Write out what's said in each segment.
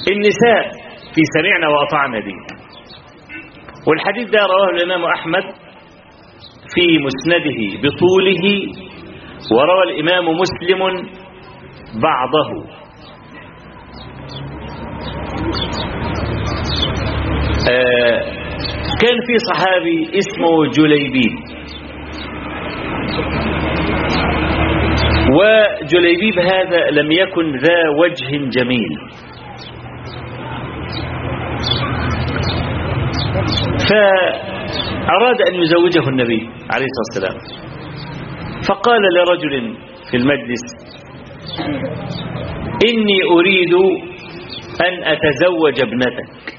النساء في سمعنا وأطعنا دي والحديث ده رواه الإمام أحمد في مسنده بطوله وروى الإمام مسلم بعضه آه كان في صحابي اسمه جليبيب وجليبيب هذا لم يكن ذا وجه جميل فأراد أن يزوجه النبي عليه الصلاة والسلام فقال لرجل في المجلس إني أريد أن أتزوج ابنتك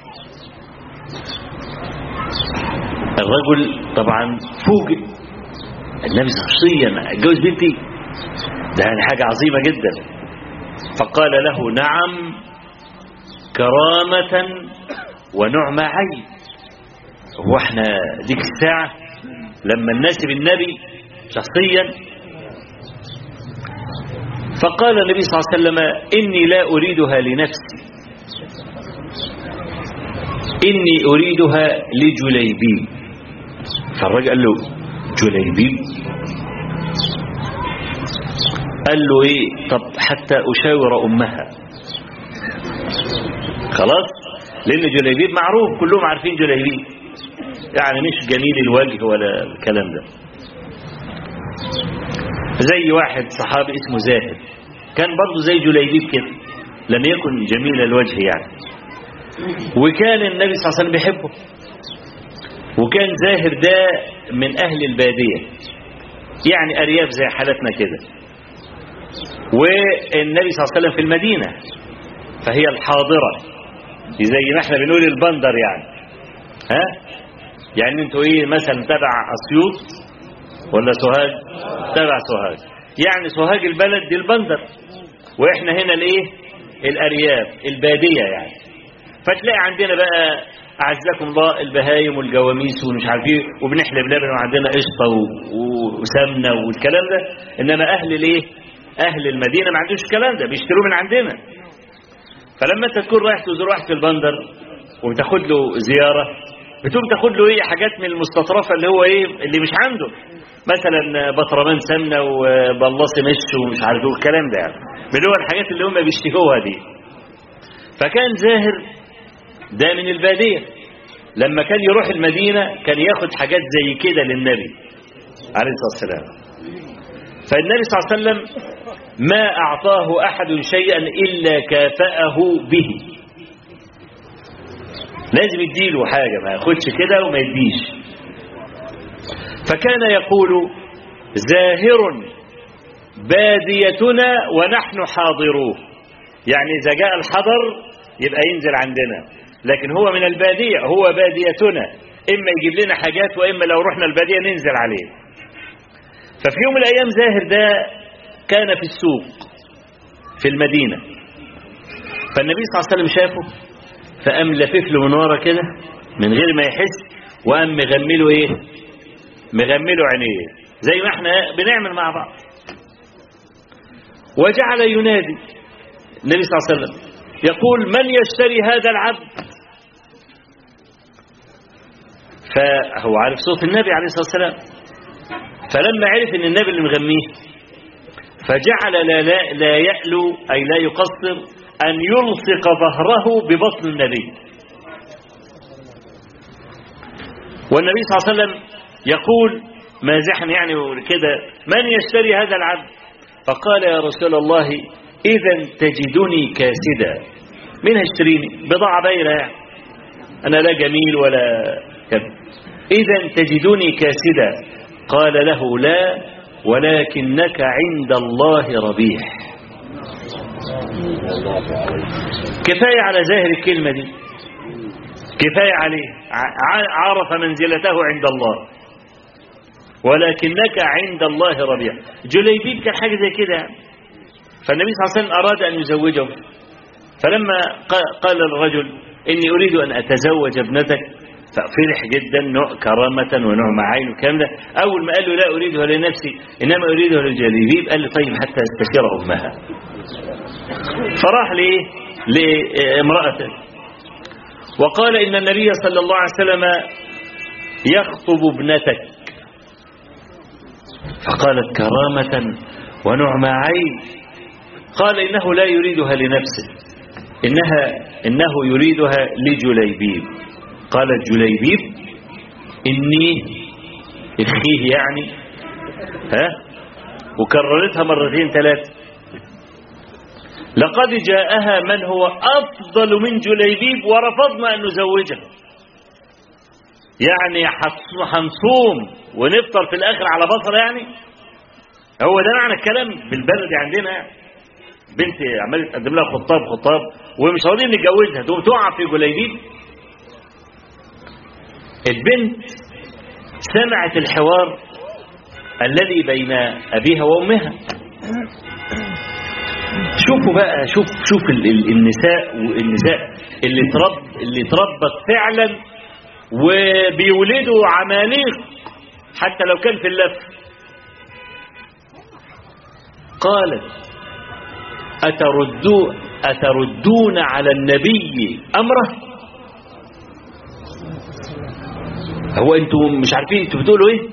الرجل طبعا فوجئ النبي شخصيا اتجوز بنتي ده يعني حاجة عظيمة جدا فقال له نعم كرامة ونعم عين هو احنا ديك الساعة لما نناسب النبي شخصيا فقال النبي صلى الله عليه وسلم إني لا أريدها لنفسي إني أريدها لجليبيب فالرجل قال له جليبيب قال له ايه طب حتى أشاور أمها خلاص لأن جليبيب معروف كلهم عارفين جليبيب يعني مش جميل الوجه ولا الكلام ده زي واحد صحابي اسمه زاهد كان برضه زي جليبيب كده لم يكن جميل الوجه يعني وكان النبي صلى الله عليه وسلم بيحبه وكان زاهر ده من أهل البادية يعني أرياف زي حالتنا كده والنبي صلى الله عليه وسلم في المدينة فهي الحاضرة زي ما احنا بنقول البندر يعني ها يعني انتوا ايه مثلا تبع اسيوط ولا سوهاج تبع سوهاج يعني سوهاج البلد دي البندر واحنا هنا الايه الارياف الباديه يعني فتلاقي عندنا بقى اعزكم الله البهايم والجواميس ومش عارف ايه وبنحلب لبن وعندنا قشطه وسمنه والكلام ده انما اهل الايه اهل المدينه ما عندوش الكلام ده بيشتروه من عندنا فلما انت تكون رايح تزور واحد في البندر وتاخد له زياره بتقوم تاخد له ايه حاجات من المستطرفه اللي هو ايه اللي مش عنده مثلا بطرمان سمنه وبلاصي مش ومش عارف ايه الكلام ده يعني اللي هو الحاجات اللي هم بيشتهوها دي فكان زاهر ده من الباديه لما كان يروح المدينه كان ياخد حاجات زي كده للنبي عليه الصلاه والسلام فالنبي صلى الله عليه وسلم ما اعطاه احد شيئا الا كافاه به لازم يديله حاجه ما ياخدش كده وما يديش فكان يقول زاهر باديتنا ونحن حاضروه يعني إذا جاء الحضر يبقى ينزل عندنا لكن هو من البادية هو باديتنا إما يجيب لنا حاجات وإما لو رحنا البادية ننزل عليه ففي يوم من الأيام زاهر ده كان في السوق في المدينة فالنبي صلى الله عليه وسلم شافه فقام لفف له من ورا كده من غير ما يحس وقام مغمله ايه مغمله عينيه زي ما احنا بنعمل مع بعض وجعل ينادي النبي صلى الله عليه وسلم يقول من يشتري هذا العبد فهو عارف صوت النبي عليه الصلاة والسلام فلما عرف ان النبي اللي مغميه فجعل لا, لا, لا يألو أي لا يقصر أن يلصق ظهره ببطن النبي والنبي صلى الله عليه وسلم يقول مازحا يعني كده من يشتري هذا العبد فقال يا رسول الله إذا تجدني كاسدا من هيشتريني بضاعة بايرة يعني أنا لا جميل ولا كذا إذا تجدني كاسدا قال له لا ولكنك عند الله ربيح كفاية على ظاهر الكلمة دي كفاية عليه عرف منزلته عند الله ولكنك عند الله ربيع جليبيب كان حاجة زي كده فالنبي صلى الله عليه وسلم أراد أن يزوجه فلما قال الرجل إني أريد أن أتزوج ابنتك ففرح جدا نوع كرامة ونعم عين والكلام ده أول ما قال له لا أريدها لنفسي إنما أريدها للجليبيب قال لي طيب حتى استشير أمها فراح ليه لامرأته وقال إن النبي صلى الله عليه وسلم يخطب ابنتك فقالت كرامة ونعم عين قال إنه لا يريدها لنفسه إنها إنه يريدها لجليبيب قال جليبيب إني إخيه يعني ها وكررتها مرتين ثلاثة لقد جاءها من هو أفضل من جليبيب ورفضنا أن نزوجه يعني هنصوم ونفطر في الآخر على بصر يعني هو ده معنى الكلام بالبلد عندنا يعني بنت عمالة تقدم لها خطاب خطاب ومش راضيين نتجوزها تقوم تقع في جليبيب البنت سمعت الحوار الذي بين أبيها وأمها شوفوا بقى شوف شوف ال ال النساء والنساء اللي ترب اللي تربت فعلا وبيولدوا عماليق حتى لو كان في اللف قالت أتردو أتردون على النبي أمره هو انتوا مش عارفين انتوا بتقولوا ايه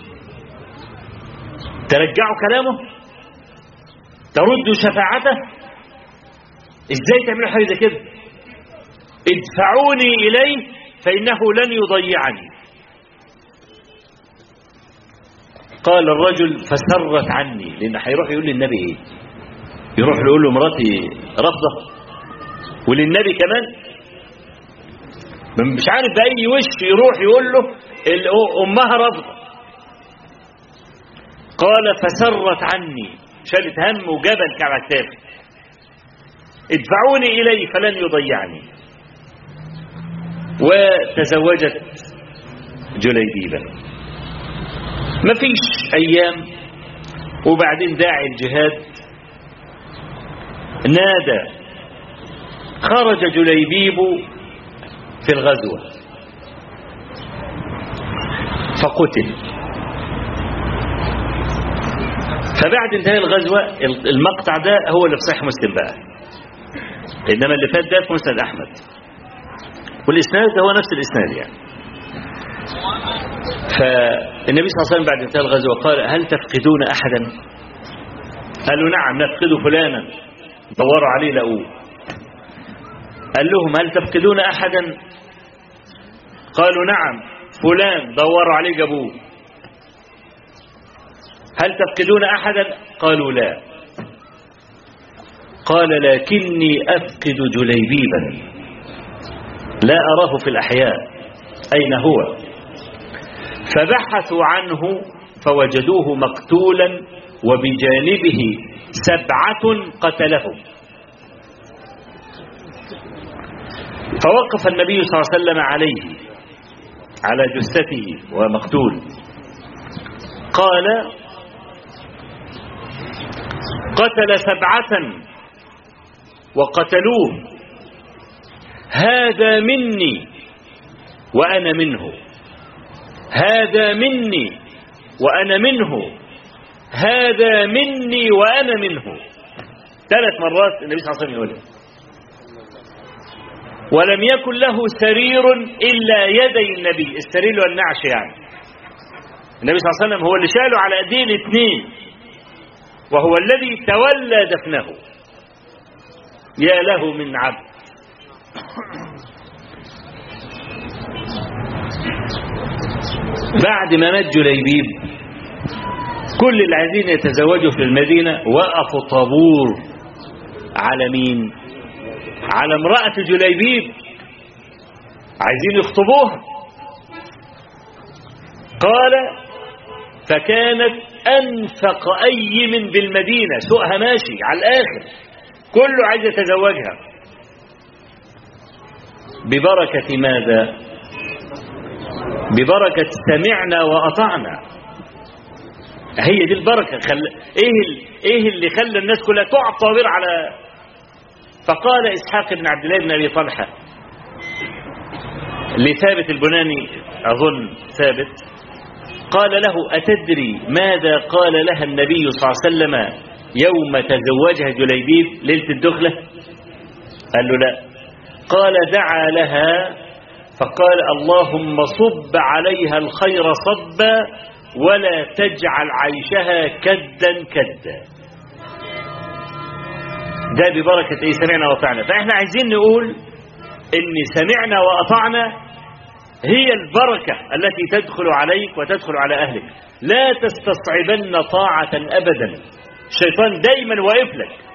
ترجعوا كلامه تردوا شفاعته ازاي تعملوا حاجه زي كده ادفعوني اليه فانه لن يضيعني قال الرجل فسرت عني لان هيروح يقول للنبي ايه يروح يقول له مراتي رافضه وللنبي كمان مش عارف بأي وش يروح يقول له أمها رافضه قال فسرت عني شالت هم وجبل على كتافي ادفعوني إليه فلن يضيعني وتزوجت جليبيبا مفيش أيام وبعدين داعي الجهاد نادى خرج جليبيب في الغزوة فقتل فبعد انتهاء الغزوة المقطع ده هو اللي في صحيح مسلم بقى إنما اللي فات ده في مسند أحمد والإسناد هو نفس الإسناد يعني فالنبي صلى الله عليه وسلم بعد انتهاء الغزوة قال هل تفقدون أحدا قالوا نعم نفقد فلانا دوروا عليه لقوه قال لهم هل تفقدون أحدا قالوا نعم فلان دوروا عليه جابوه هل تفقدون أحدا قالوا لا قال لكني أفقد جليبيبا لا أراه في الأحياء أين هو فبحثوا عنه فوجدوه مقتولا وبجانبه سبعة قتلهم فوقف النبي صلى الله عليه وسلم عليه على جثته ومقتول قال قتل سبعة وقتلوه هذا مني وأنا منه هذا مني وأنا منه هذا مني وأنا منه ثلاث مرات النبي صلى الله عليه وسلم يقولها ولم يكن له سرير إلا يدي النبي السرير والنعش يعني النبي صلى الله عليه وسلم هو اللي شاله على ايديه الاثنين وهو الذي تولى دفنه يا له من عبد بعد ما مات جليبيب كل اللي عايزين يتزوجوا في المدينة وقفوا طابور على مين على امرأة جليبيب عايزين يخطبوها قال فكانت أنفق أيم بالمدينة سوقها ماشي على الآخر كله عايز يتزوجها ببركة ماذا ببركة سمعنا وأطعنا هي دي البركة خل... إيه, إيه اللي خلى الناس كلها تقع طابر على فقال إسحاق بن عبد الله بن أبي طلحة لثابت البناني أظن ثابت قال له أتدري ماذا قال لها النبي صلى الله عليه وسلم يوم تزوجها جليبيب ليلة الدخلة قال له لا قال دعا لها فقال اللهم صب عليها الخير صبا ولا تجعل عيشها كدا كدا ده ببركة ايه سمعنا وأطعنا فاحنا عايزين نقول ان سمعنا وأطعنا هي البركة التي تدخل عليك وتدخل على أهلك لا تستصعبن طاعة أبدا الشيطان دايما واقف لك